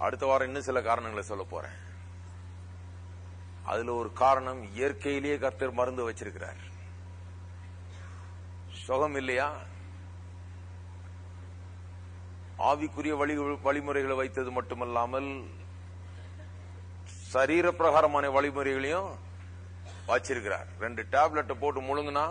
அடுத்த வாரம் இன்னும் சில காரணங்களை சொல்ல போறேன் அதுல ஒரு காரணம் இயற்கையிலேயே கர்த்தர் மருந்து வச்சிருக்கிறார் சுகம் இல்லையா ஆவிக்குரிய வழி வழிமுறைகளை வைத்தது மட்டுமல்லாமல் சரீர பிரகாரமான வழிமுறைகளையும் வச்சிருக்கிறார் ரெண்டு டேப்லெட்டை போட்டு முழுங்குனா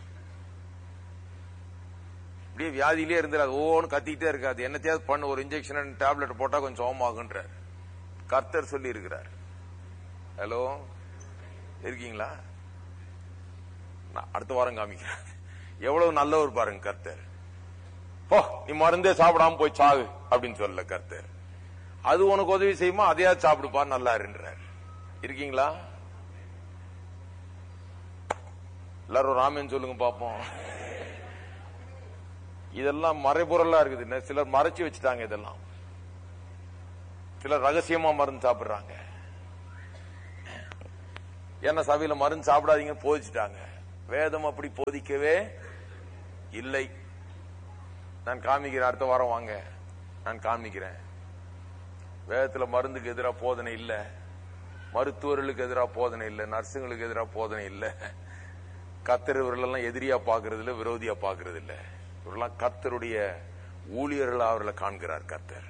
அப்படியே வியாதியிலே இருந்துடாது ஓன்னு கத்திக்கிட்டே இருக்காது என்னத்தையாவது பண்ணு ஒரு இன்ஜெக்ஷன் டேப்லெட் போட்டா கொஞ்சம் சோகமாகுன்றார் கர்த்தர் சொல்லி இருக்கிறார் ஹலோ இருக்கீங்களா நான் அடுத்த வாரம் காமிக்கிறேன் எவ்வளவு நல்லவர் பாருங்க கர்த்தர் போ நீ மருந்தே சாப்பிடாம போய் சாகு அப்படின்னு சொல்லல கர்த்தர் அது உனக்கு உதவி செய்யுமா அதையாவது சாப்பிடுப்பா நல்லா இருன்றார் இருக்கீங்களா எல்லாரும் ராமன் சொல்லுங்க பாப்போம் இதெல்லாம் மறைபொருளா இருக்குது இன்னும் சிலர் மறைச்சு வச்சுட்டாங்க இதெல்லாம் சிலர் ரகசியமா மருந்து சாப்பிடுறாங்க ஏன்னா சபையில மருந்து சாப்பிடாதீங்கன்னு போதிச்சுட்டாங்க வேதம் அப்படி போதிக்கவே இல்லை நான் காமிக்கிறேன் அடுத்த வாரம் வாங்க நான் காமிக்கிறேன் வேதத்துல மருந்துக்கு எதிராக போதனை இல்ல மருத்துவர்களுக்கு எதிராக போதனை இல்ல நர்ஸுங்களுக்கு எதிராக போதனை இல்ல கத்தர் இவர்களெல்லாம் எதிரியா பாக்குறது இல்ல விரோதியா பாக்குறது இல்ல இவரெல்லாம் கர்த்தருடைய ஊழியர்களா அவர்களை காண்கிறார் கர்த்தர்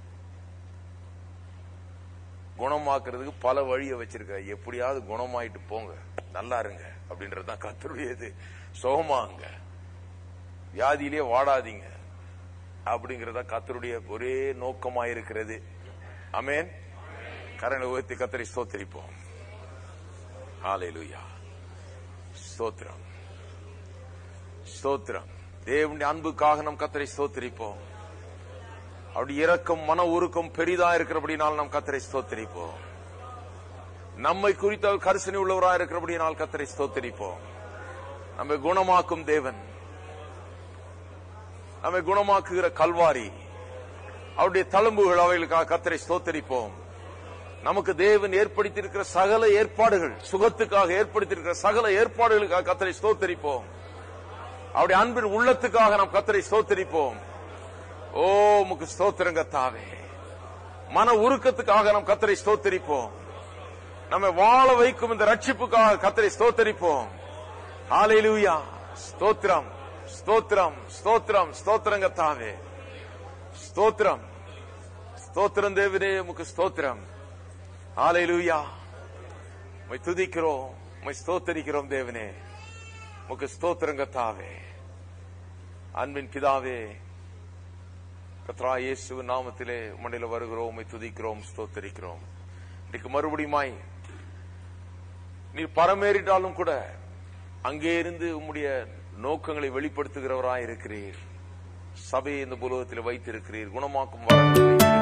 குணமாக்குறதுக்கு பல வழியை வச்சிருக்காரு எப்படியாவது குணமாயிட்டு போங்க நல்லா இருங்க அப்படின்றதுதான் கர்த்தருடையது சுகமாங்க வியாதியிலே வாடாதீங்க அப்படிங்கறத கத்தருடைய ஒரே நோக்கமாயிருக்கிறது அமேன் கரணை உயர்த்தி கத்தரை ஸ்தோத்தரிப்போம் ஹalleluya ஸ்தோத்திரம் ஸ்தோத்திரம் தேவனுடைய அன்புக்காக நம் கத்தரை ஸ்தோத்தரிப்போம் அவருடைய இரக்கம் மன உருக்கம் பெரிதா இருக்கிறபடினால் நாம் கத்தரை ஸ்தோத்தரிப்போம் நம்மை குறித்த அவர் கரிசனை உள்ளவராக இருக்கிறபடினால் கத்தரை ஸ்தோத்தரிப்போம் நம்மை குணமாக்கும் தேவன் நம்மை குணமாக்குகிற கல்வாரி அவருடைய தழும்புகள் அவைகளுக்காக கத்தரை ஸ்தோத்தரிப்போம் நமக்கு தேவன் ஏற்படுத்தியிருக்கிற சகல ஏற்பாடுகள் சுகத்துக்காக ஏற்படுத்தியிருக்கிற சகல ஏற்பாடுகளுக்காக கத்தரை ஸ்தோத்தரிப்போம் அவருடைய அன்பின் உள்ளத்துக்காக நாம் கத்தரை ஸ்தோத்தரிப்போம் ஓ உமக்கு ஸ்தோத்திரங்கத்தாவே மன உருக்கத்துக்காக நாம் கத்தரை ஸ்தோத்தரிப்போம் நம்மை வாழ வைக்கும் இந்த ரட்சிப்புக்காக கத்தரை ஸ்தோத்தரிப்போம் ஹalleluya ஸ்தோத்திரம் ஸ்தோத்திரம் ஸ்தோத்திரம் ஸ்தோத்திரங்கத்தாவே ஸ்தோத்திரம் ஸ்தோத்திரம் தேவனே உமக்கு ஸ்தோத்திரம் ஹalleluya உம்மை துதிக்கிறோம் உம்மை ஸ்தோத்தரிக்கிறோம் தேவனே உமக்கு ஸ்தோத்திரங்கத்தாவே அன்பின் பிதாவே கத்ரா இயேசு நாமத்திலே மண்ணில வருகிறோம் உம்மை துதிக்கிறோம் ஸ்தோத்தரிக்கிறோம் இன்னைக்கு மறுபடியுமாய் நீர் பரமேறிட்டாலும் கூட அங்கே இருந்து உம்முடைய நோக்கங்களை வெளிப்படுத்துகிறவராய் இருக்கிறீர் சபையை இந்த புலகத்தில் வைத்திருக்கிறீர் குணமாக்கும் வரங்களை